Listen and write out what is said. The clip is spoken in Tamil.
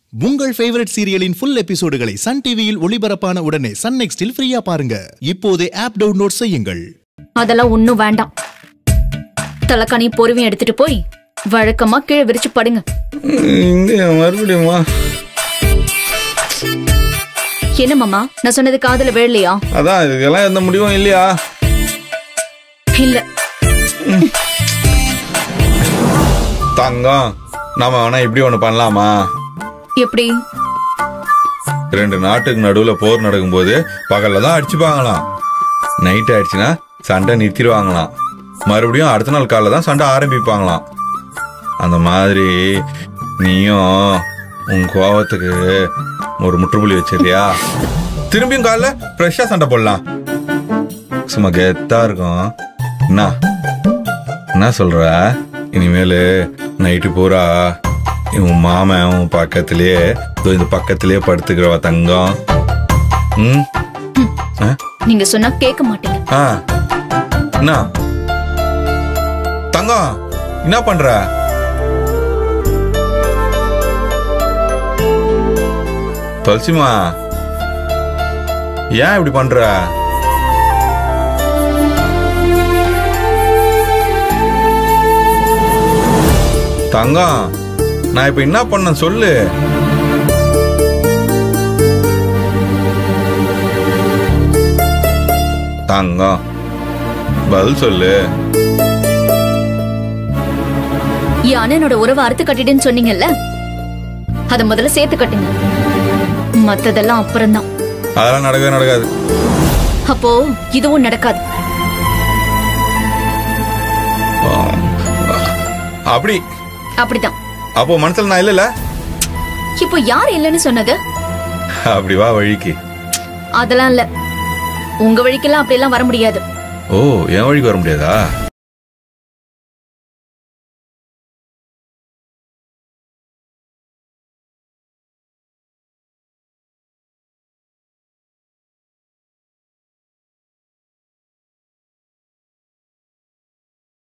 உங்கள் ஃபேவரட் சீரியலின் ஃபுல் எபிசோடுகளை சன் டிவியில் ஒளிபரப்பான உடனே சன் நெக்ஸ்டில் ஃப்ரீயா பாருங்க இப்போதே ஆப் டவுன்லோட் செய்யுங்கள் அதெல்லாம் ஒண்ணும் வேண்டாம் தலைக்காணி பொறுமையும் எடுத்துட்டு போய் வழக்கமா கீழே விரிச்சு படுங்க இங்க மறுபடியுமா என்ன மாமா நான் சொன்னது காதுல விழலையா அதான் இதுக்கெல்லாம் எந்த முடிவும் இல்லையா இல்ல தங்கம் நாம வேணா இப்படி ஒண்ணு பண்ணலாமா எப்படி ரெண்டு நாட்டுக்கு நடுவுல போர் நடக்கும்போது பகல்ல தான் அடிச்சுப்பாங்களாம் நைட் ஆயிடுச்சுன்னா சண்டை நிறுத்திடுவாங்களாம் மறுபடியும் அடுத்த நாள் காலைல தான் சண்டை ஆரம்பிப்பாங்களாம் அந்த மாதிரி நீயும் உன் கோவத்துக்கு ஒரு முற்றுப்புள்ளி வச்சிருக்கியா திரும்பியும் காலைல ஃப்ரெஷ்ஷா சண்டை போடலாம் சும்மா கெத்தா இருக்கும் என்ன என்ன சொல்ற இனிமேல் நைட்டு பூரா உன் மாமன் உன் பக்கத்திலேயே இதோ இந்த பக்கத்திலேயே படுத்துக்கிறவ தங்கம் ம் ஆ? நீங்க சொன்னா கேட்க மாட்டீங்க ஆ என்ன தங்கம் என்ன பண்ற துளசிமா ஏன் இப்படி பண்ற தங்கம் நான் இப்ப என்ன பண்ண சொல்லு தங்கம் பதில் சொல்லு என் அண்ணனோட உறவை அறுத்து கட்டிட்டேன்னு சொன்னீங்கல்ல அத முதல்ல சேர்த்து கட்டுங்க மத்ததெல்லாம் அப்புறம்தான் அதெல்லாம் நடக்கவே நடக்காது அப்போ இதுவும் நடக்காது அப்படி அப்படிதான் அப்போ மனசுல நான் இல்லல இப்போ யார் இல்லைன்னு சொன்னது அப்படி வா வழிக்கு அதெல்லாம் இல்ல உங்க வழிக்கெல்லாம் அப்படியெல்லாம் வர முடியாது ஓ என் வழிக்கு வர முடியாதா